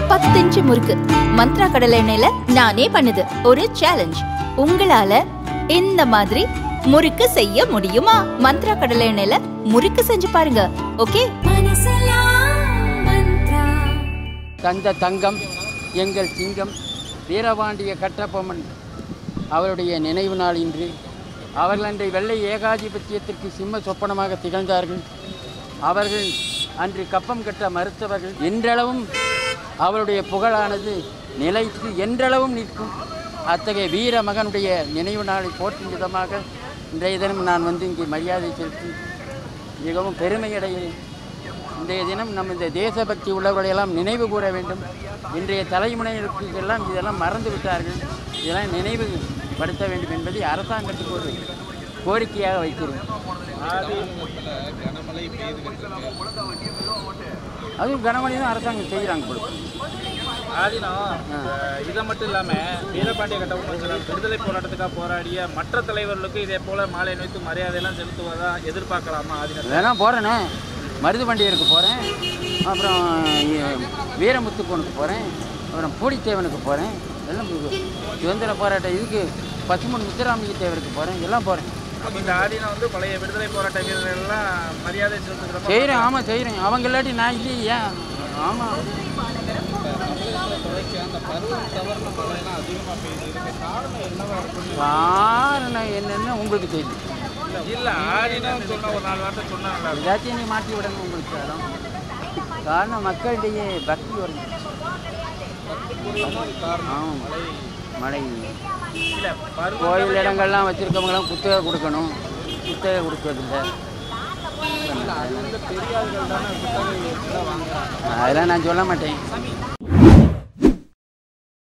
பத்து இன்ச்சு முறுக்கு மந்த்ரா கடலை எண்ணெயில நானே பண்ணுது ஒரு சேலஞ்ச் உங்களால இந்த மாதிரி முறுக்கு செய்ய முடியுமா மந்த்ரா கடலை எண்ணெயில முறுக்கு செஞ்சு பாருங்க ஓகே தந்த தங்கம் எங்கள் சிங்கம் வீரபாண்டிய கட்டபொம்மன் அவருடைய நினைவு நாள் இன்று அவர்கள் அன்றை வெள்ளை ஏகாதிபத்தியத்திற்கு சிம்ம சொப்பனமாக திகழ்ந்தார்கள் அவர்கள் அன்று கப்பம் கட்ட மறுத்தவர்கள் என்றளவும் அவருடைய புகழானது நிலைத்து என்றளவும் நிற்கும் அத்தகைய வீர மகனுடைய நினைவு நாளை போற்றும் விதமாக இன்றைய தினம் நான் வந்து இங்கே மரியாதை செலுத்தி மிகவும் பெருமையடைகிறேன் இன்றைய தினம் நம்ம இந்த தேசபக்தி உள்ளவர்களையெல்லாம் நினைவு கூற வேண்டும் இன்றைய தலைமுறையினருக்கு எல்லாம் இதெல்லாம் மறந்து விட்டார்கள் இதெல்லாம் நினைவு படுத்த வேண்டும் என்பதை அரசாங்கத்துக்கு ஒரு கோரிக்கையாக வைக்கிறேன் அதுவும் கனமழை தான் அரசாங்கம் செய்கிறாங்க கொடுக்கும் ஆதினம் அஹ், இதை மட்டும் இல்லாமல் வீரபாண்டிய கட்டபொம்மன் விடுதலை போராட்டத்துக்காக போராடிய மற்ற தலைவர்களுக்கு இதே போல மாலை அணிவித்து மரியாதையெல்லாம் செலுத்துவதா எதிர்பார்க்கலாமா ஆதினம் வேணா போகிறேனே மருது பண்டிகைக்கு போகிறேன் அப்புறம் இ- வீரமுத்துக்கோனுக்கு போகிறேன் அப்புறம் பூடித்தேவனுக்கு போகிறேன் எல்லாம் சு- சுதந்திர போராட்ட இதுக்கு பசுமன் முத்துராமலிங்க தேவருக்கு போகிறேன் எல்லாம் போகிறேன் அப்ப இந்த ஆதினம் வந்து பழைய விடுதலை போராட்ட வீரர்கள் எல்லாம் மரியாதை செலுத்துகிற செய்கிறேன் ஆமாம் செய்கிறேன் அவங்க இல்லாட்டி நான் இல்லையே ஏன் ஆமாம் காரணம் என்னன்னு உங்களுக்கு தெரியும் இல்ல ஆதினம் சொன்ன ஒரு நாலு வார்த்தை சொன்னா நல்லா இருக்கும். எல்லாத்தையும் நீ மாற்றி விடணும் உங்களுக்கு காரணம் காரணம் மக்களிடையே பக்தி வரும் ஆமாம் மழை இல்ல பருவ கோயில் இடங்கள்லாம் வச்சுருக்கவங்களாம் குத்தகை கொடுக்கணும் குத்தகை கொடுக்கறதில்ல அதெல்லாம் நான் சொல்ல மாட்டேன்